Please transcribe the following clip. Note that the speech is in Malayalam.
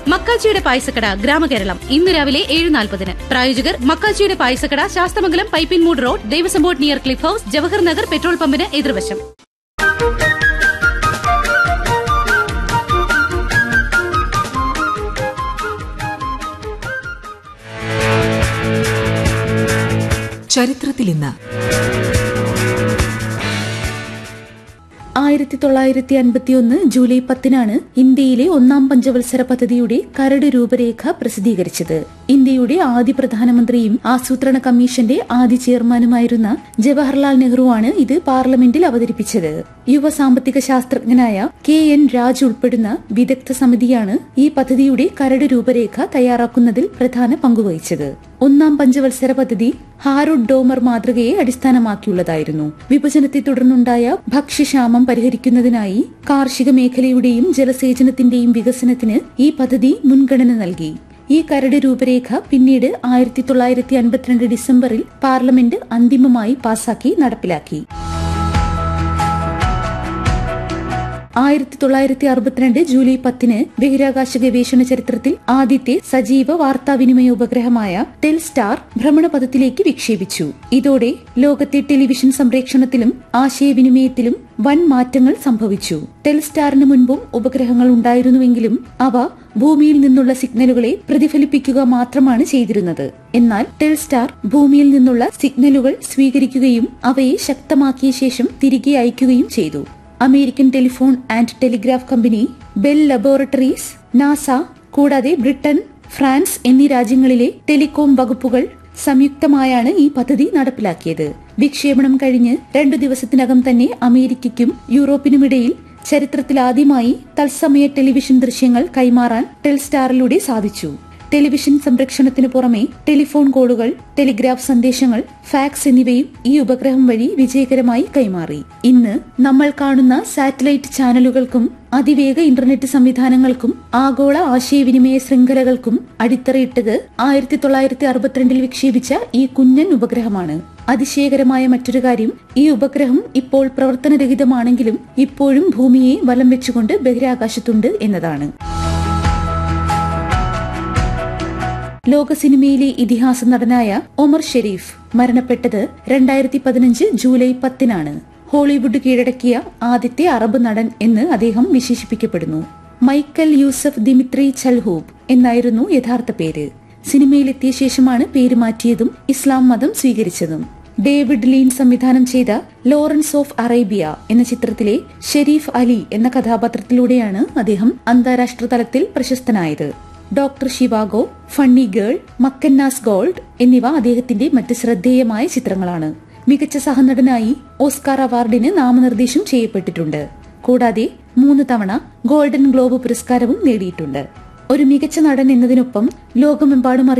മക്കാച്ചിയുടെ പായസക്കട ഗ്രാമകേരളം ഇന്ന് രാവിലെ ഏഴ് നാൽപ്പതിന് പ്രായോജകർ മക്കാച്ചിയുടെ പായസക്കട ശാസ്തമംഗലം പൈപ്പിൻ മൂട് road Devaswom board near Cliff House Jawahar Nagar petrol പമ്പിന് എതിർവശം ചരിത്രത്തിൽ ഇന്ന് ആയിരത്തി തൊള്ളായിരത്തി അൻപത്തിയൊന്ന് ജൂലൈ പത്തിനാണ് ഇന്ത്യയിലെ ഒന്നാം പഞ്ചവത്സര പദ്ധതിയുടെ കരട് രൂപരേഖ പ്രസിദ്ധീകരിച്ചത് ഇന്ത്യയുടെ ആദ്യ പ്രധാനമന്ത്രിയും ആസൂത്രണ കമ്മീഷന്റെ ആദ്യ ചെയർമാനുമായിരുന്ന ജവഹർലാൽ നെഹ്റുവാണ് ഇത് പാർലമെന്റിൽ അവതരിപ്പിച്ചത് യുവ സാമ്പത്തിക ശാസ്ത്രജ്ഞനായ കെ എൻ രാജ് ഉൾപ്പെടുന്ന വിദഗ്ധ സമിതിയാണ് ഈ പദ്ധതിയുടെ കരട് രൂപരേഖ തയ്യാറാക്കുന്നതിൽ പ്രധാന പങ്കുവഹിച്ചത് ഒന്നാം പഞ്ചവത്സര പദ്ധതി ഹാരോഡ് ഡോമർ മാതൃകയെ അടിസ്ഥാനമാക്കിയുള്ളതായിരുന്നു വിഭജനത്തെ തുടർന്നുണ്ടായ ഭക്ഷ്യക്ഷാമം പരിഹരിക്കുന്നതിനായി കാർഷിക മേഖലയുടെയും ജലസേചനത്തിന്റെയും വികസനത്തിന് ഈ പദ്ധതി മുൻഗണന നൽകി ഈ കരട് രൂപരേഖ പിന്നീട് ആയിരത്തി തൊള്ളായിരത്തി അൻപത്തിരണ്ട് ഡിസംബറിൽ പാർലമെന്റ് അന്തിമമായി പാസാക്കി നടപ്പിലാക്കി ആയിരത്തി തൊള്ളായിരത്തി അറുപത്തിരണ്ട് ജൂലൈ പത്തിന് ബഹിരാകാശ ഗവേഷണ ചരിത്രത്തിൽ ആദ്യത്തെ സജീവ വാർത്താവിനിമയ ഉപഗ്രഹമായ ടെൽസ്റ്റാർ ഭ്രമണപഥത്തിലേക്ക് വിക്ഷേപിച്ചു ഇതോടെ ലോകത്തെ ടെലിവിഷൻ സംപ്രേക്ഷണത്തിലും ആശയവിനിമയത്തിലും വൻ മാറ്റങ്ങൾ സംഭവിച്ചു ടെൽസ്റ്റാറിന് മുൻപും ഉപഗ്രഹങ്ങൾ ഉണ്ടായിരുന്നുവെങ്കിലും അവ ഭൂമിയിൽ നിന്നുള്ള സിഗ്നലുകളെ പ്രതിഫലിപ്പിക്കുക മാത്രമാണ് ചെയ്തിരുന്നത് എന്നാൽ ടെൽസ്റ്റാർ ഭൂമിയിൽ നിന്നുള്ള സിഗ്നലുകൾ സ്വീകരിക്കുകയും അവയെ ശക്തമാക്കിയ ശേഷം തിരികെ അയക്കുകയും ചെയ്തു American Telephone and Telegraph Company Bell Laboratories NASA കൂടാതെ ബ്രിട്ടൻ ഫ്രാൻസ് എന്നീ രാജ്യങ്ങളിലെ ടെലികോം വകുപ്പുകൾ സംയുക്തമായാണ് ഈ പദ്ധതി നടപ്പിലാക്കിയത് വിക്ഷേപണം കഴിഞ്ഞ് രണ്ടു ദിവസത്തിനകം തന്നെ അമേരിക്കയ്ക്കും യൂറോപ്പിനുമിടയിൽ ചരിത്രത്തിലാദ്യമായി തത്സമയ ടെലിവിഷൻ ദൃശ്യങ്ങൾ കൈമാറാൻ ടെൽസ്റ്റാറിലൂടെ സാധിച്ചു ടെലിവിഷൻ സംരക്ഷണത്തിന് പുറമെ ടെലിഫോൺ കോളുകൾ ടെലിഗ്രാഫ് സന്ദേശങ്ങൾ ഫാക്സ് എന്നിവയും ഈ ഉപഗ്രഹം വഴി വിജയകരമായി കൈമാറി ഇന്ന് നമ്മൾ കാണുന്ന സാറ്റലൈറ്റ് ചാനലുകൾക്കും അതിവേഗ ഇന്റർനെറ്റ് സംവിധാനങ്ങൾക്കും ആഗോള ആശയവിനിമയ ശൃംഖലകൾക്കും അടിത്തറയിട്ടത് ആയിരത്തി തൊള്ളായിരത്തി അറുപത്തിരണ്ടിൽ വിക്ഷേപിച്ച ഈ കുഞ്ഞൻ ഉപഗ്രഹമാണ് അതിശയകരമായ മറ്റൊരു കാര്യം ഈ ഉപഗ്രഹം ഇപ്പോൾ പ്രവർത്തനരഹിതമാണെങ്കിലും ഇപ്പോഴും ഭൂമിയെ വലം വെച്ചുകൊണ്ട് ബഹിരാകാശത്തുണ്ട് എന്നതാണ് ലോക സിനിമയിലെ ഇതിഹാസ നടനായ ഒമർ ഷെരീഫ് മരണപ്പെട്ടത് രണ്ടായിരത്തി പതിനഞ്ച് ജൂലൈ പത്തിനാണ് ഹോളിവുഡ് കീഴടക്കിയ ആദ്യത്തെ അറബ് നടൻ എന്ന് അദ്ദേഹം വിശേഷിപ്പിക്കപ്പെടുന്നു മൈക്കൽ യൂസഫ് ദിമിത്രി ചൽഹൂബ് എന്നായിരുന്നു യഥാർത്ഥ പേര് സിനിമയിലെത്തിയ ശേഷമാണ് പേര് മാറ്റിയതും ഇസ്ലാം മതം സ്വീകരിച്ചതും ഡേവിഡ് ലീൻ സംവിധാനം ചെയ്ത ലോറൻസ് ഓഫ് അറേബ്യ എന്ന ചിത്രത്തിലെ ഷെരീഫ് അലി എന്ന കഥാപാത്രത്തിലൂടെയാണ് അദ്ദേഹം അന്താരാഷ്ട്ര തലത്തിൽ പ്രശസ്തനായത് Doctor Zhivago Funny Girl Mackenna's Gold എന്നിവ അദ്ദേഹത്തിന്റെ മറ്റ് ശ്രദ്ധേയമായ ചിത്രങ്ങളാണ് മികച്ച സഹനടനായി ഓസ്കാർ അവാർഡിന് നാമനിർദ്ദേശം ചെയ്യപ്പെട്ടിട്ടുണ്ട് കൂടാതെ മൂന്ന് തവണ ഗോൾഡൻ ഗ്ലോബ് പുരസ്കാരവും നേടിയിട്ടുണ്ട് ഒരു മികച്ച നടൻ എന്നതിനൊപ്പം ലോകമെമ്പാടും